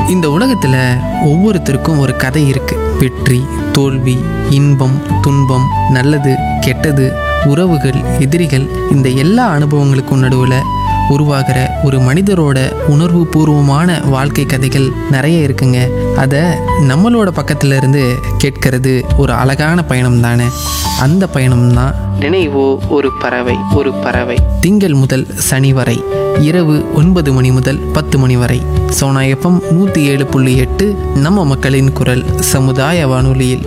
இந்த உலகத்தில் ஒவ்வொருத்தருக்கும் ஒரு கதை இருக்கு வெற்றி தோல்வி இன்பம் துன்பம் நல்லது கெட்டது உறவுகள் எதிரிகள் இந்த எல்லா அனுபவங்களுக்கும் நடுவில் உருவாகிற ஒரு மனிதரோட உணர்வு பூர்வமான வாழ்க்கை கதைகள் நிறைய இருக்குங்க அதை நம்மளோட பக்கத்துல இருந்து கேட்கறது ஒரு அழகான பயணம் தானே அந்த பயணம் தான் நினைவோ ஒரு பறவை ஒரு பறவை திங்கள் முதல் சனி வரை இரவு ஒன்பது மணி முதல் பத்து மணி வரை சோனா எஃப்எம் நூற்றி ஏழு புள்ளி எட்டு நம்ம மக்களின் குரல் சமுதாய வானொலியில்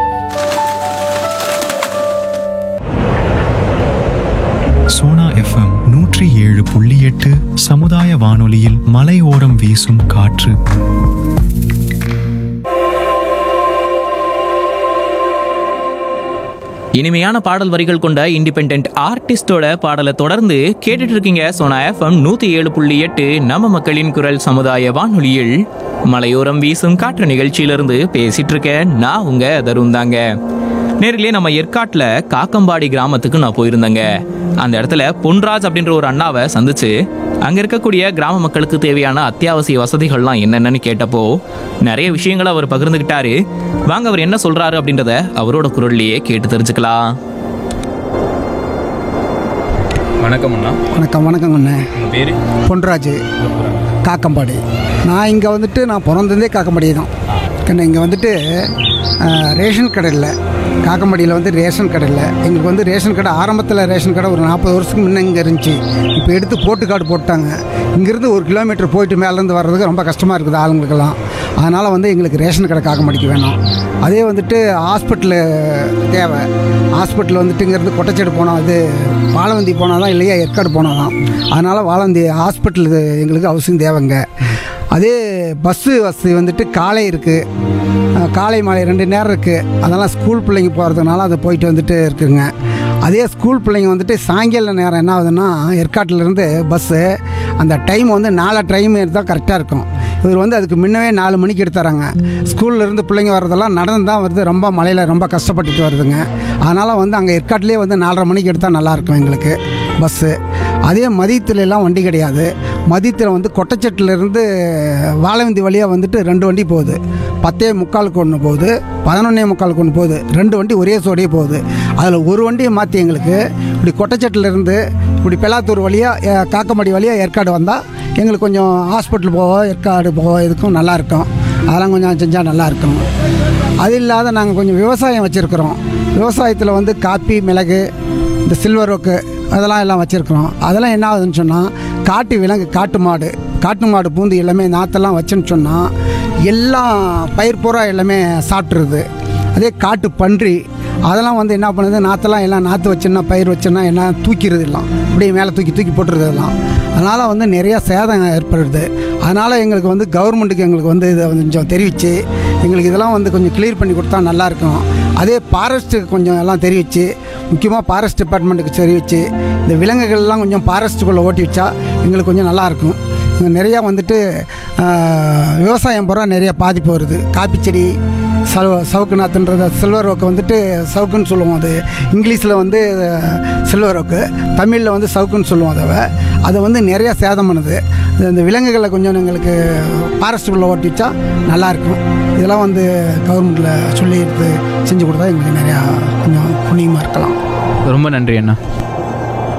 சோனா எஃப்எம் நூற்றி ஏழு புள்ளி எட்டு சமுதாய வானொலியில் மலையோரம் வீசும் காற்று இனிமையான பாடல் வரிகள் கொண்ட இண்டிபெண்ட் ஆர்டிஸ்டோட பாடலை தொடர்ந்து கேட்டுட்டு இருக்கீங்க சோனா எஃப்எம் நூத்தி ஏழு புள்ளி எட்டு நம்ம மக்களின் குரல் சமுதாய வானொலியில் மலையோரம் வீசும் காற்று நிகழ்ச்சியிலிருந்து பேசிட்டு இருக்கேன் நான் உங்க தருண் தாங்க நேரிலே நம்ம ஏற்காட்டில் காக்கம்பாடி கிராமத்துக்கு நான் போயிருந்தேங்க அந்த இடத்துல பொன்ராஜ் அப்படின்ற ஒரு அண்ணாவை சந்திச்சு அங்க இருக்கக்கூடிய கிராம மக்களுக்கு தேவையான அத்தியாவசிய வசதிகள்லாம் என்னென்னு கேட்டப்போ நிறைய விஷயங்களை அவர் பகிர்ந்துக்கிட்டாரு வாங்க அவர் என்ன சொல்றாரு அப்படின்றத அவரோட குரல்லையே கேட்டு தெரிஞ்சுக்கலாம் வணக்கம் அண்ணா வணக்கம் வணக்கம் அண்ணே உங்க பேரு பொன்ராஜ் காக்கம்பாடி நான் இங்கே வந்துட்டு நான் பிறந்ததே காக்கம்பாடி தான் கண்ணு இங்கே வந்துட்டு அஹ், ரேஷன் கடை இல்லை காக்கம்பாடியில் வந்து ரேஷன் கடை இல்லை எங்களுக்கு வந்து ரேஷன் கடை ஆரம்பத்தில் ரேஷன் கடை ஒரு நாற்பது வருஷத்துக்கு முன்னே இங்கே இருந்துச்சு இப்போ எடுத்து போட்டு கார்டு போட்டாங்க இங்கேருந்து ஒரு கிலோமீட்டர் போயிட்டு மேலேருந்து வர்றதுக்கு ரொம்ப கஷ்டமாக இருக்குது ஆளுங்களுக்கெல்லாம் அதனால் வந்து எங்களுக்கு ரேஷன் கடை காக்கம்பாடிக்கு வேணும் அதே வந்துட்டு ஹாஸ்பிட்டலு தேவை ஹாஸ்பிட்டல் வந்துட்டு இங்கேருந்து கொட்டச்சேடு போனோம் அது வாழவந்தி போனால் தான் இல்லையா ஏற்காடு போனால் தான் அதனால் வாழவந்தி ஹாஸ்பிட்டல் எங்களுக்கு அவசியம் தேவைங்க அதே பஸ்ஸு வசதி வந்துட்டு காலை இருக்குது காலை மாலை ரெண்டு நேரம் இருக்குது அதெல்லாம் ஸ்கூல் பிள்ளைங்க போகிறதுனால அதை போயிட்டு வந்துட்டு இருக்குங்க அதே ஸ்கூல் பிள்ளைங்க வந்துட்டு சாயங்கால நேரம் என்ன ஆகுதுன்னா ஏற்காட்டிலேருந்து பஸ்ஸு அந்த டைம் வந்து நாலு டைம் தான் கரெக்டாக இருக்கும் இவர் வந்து அதுக்கு முன்னவே நாலு மணிக்கு எடுத்துறாங்க ஸ்கூல்ல இருந்து பிள்ளைங்க வர்றதெல்லாம் நடந்து தான் வருது ரொம்ப மழையில் ரொம்ப கஷ்டப்பட்டுட்டு வருதுங்க அதனால் வந்து அங்கே ஏற்காட்டிலே வந்து நாலரை மணிக்கு எடுத்தால் நல்லாயிருக்கும் எங்களுக்கு பஸ்ஸு அதே மதியத்துல எல்லாம் வண்டி கிடையாது மதியத்தில் வந்து கொட்டச்சட்டிலேருந்து வாழவந்தி வழியாக வந்துட்டு ரெண்டு வண்டி போகுது பத்தே முக்காலுக்கு ஒன்று போகுது பதினொன்னே முக்காலுக்கு ஒன்று போகுது ரெண்டு வண்டி ஒரே சோடியே போகுது அதில் ஒரு வண்டியை மாற்றி எங்களுக்கு இப்படி கொட்டச்சட்டிலேருந்து இப்படி பெலாத்தூர் வழியாக காக்கமடி வழியாக ஏற்காடு வந்தால் எங்களுக்கு கொஞ்சம் ஹாஸ்பிட்டல் போக ஏற்காடு போக இதுக்கும் நல்லாயிருக்கும் அதெல்லாம் கொஞ்சம் செஞ்சால் நல்லாயிருக்கும் அது இல்லாத நாங்கள் கொஞ்சம் விவசாயம் வச்சுருக்குறோம் விவசாயத்தில் வந்து காப்பி மிளகு இந்த சில்வர் ஒர்க்கு அதெல்லாம் எல்லாம் வச்சுருக்குறோம் அதெல்லாம் என்ன ஆகுதுன்னு சொன்னால் காட்டு விலங்கு காட்டு மாடு காட்டு மாடு பூந்து எல்லாமே நாற்றெல்லாம் வச்சுன்னு சொன்னால் எல்லாம் பயிர் பூரா எல்லாமே சாப்பிட்ருது அதே காட்டு பன்றி அதெல்லாம் வந்து என்ன பண்ணுது நாற்றெல்லாம் எல்லாம் நாற்று வச்சுன்னா பயிர் வச்சுன்னா எல்லாம் தூக்கிடுது எல்லாம் அப்படியே மேலே தூக்கி தூக்கி போட்டுருது எல்லாம் அதனால் வந்து நிறையா சேதம் ஏற்படுது அதனால் எங்களுக்கு வந்து கவர்மெண்ட்டுக்கு எங்களுக்கு வந்து இதை கொஞ்சம் தெரிவித்து எங்களுக்கு இதெல்லாம் வந்து கொஞ்சம் கிளியர் பண்ணி கொடுத்தா நல்லாயிருக்கும் அதே ஃபாரஸ்ட்டுக்கு கொஞ்சம் எல்லாம் தெரிவித்து முக்கியமாக ஃபாரஸ்ட் டிபார்ட்மெண்ட்டுக்கு தெரிவித்து இந்த விலங்குகள்லாம் கொஞ்சம் ஃபாரஸ்ட்டுக்குள்ளே ஓட்டி வச்சா எங்களுக்கு கொஞ்சம் நல்லாயிருக்கும் இங்கே நிறையா வந்துட்டு ஆஹ், விவசாயம் பூரா நிறைய பாதிப்பு வருது காப்பி செடி சவ சவுக்குநாத்துன்றது சில்வர் ஓக்கு வந்துட்டு சவுக்குன்னு சொல்லுவோம் அது இங்கிலீஷில் வந்து சில்வர் ஓக்கு தமிழில் வந்து சவுக்குன்னு சொல்லுவோம் அதை அதை வந்து நிறையா சேதம் பண்ணுது இது இந்த விலங்குகளை கொஞ்சம் எங்களுக்கு ஃபாரஸ்ட்டுக்குள்ளே ஓட்டி வச்சா நல்லாயிருக்கும் இதெல்லாம் வந்து கவர்மெண்ட்டில் சொல்லி எடுத்து செஞ்சு கொடுத்தா எங்களுக்கு நிறையா கொஞ்சம் புண்ணியமாக இருக்கலாம் ரொம்ப நன்றி அண்ணா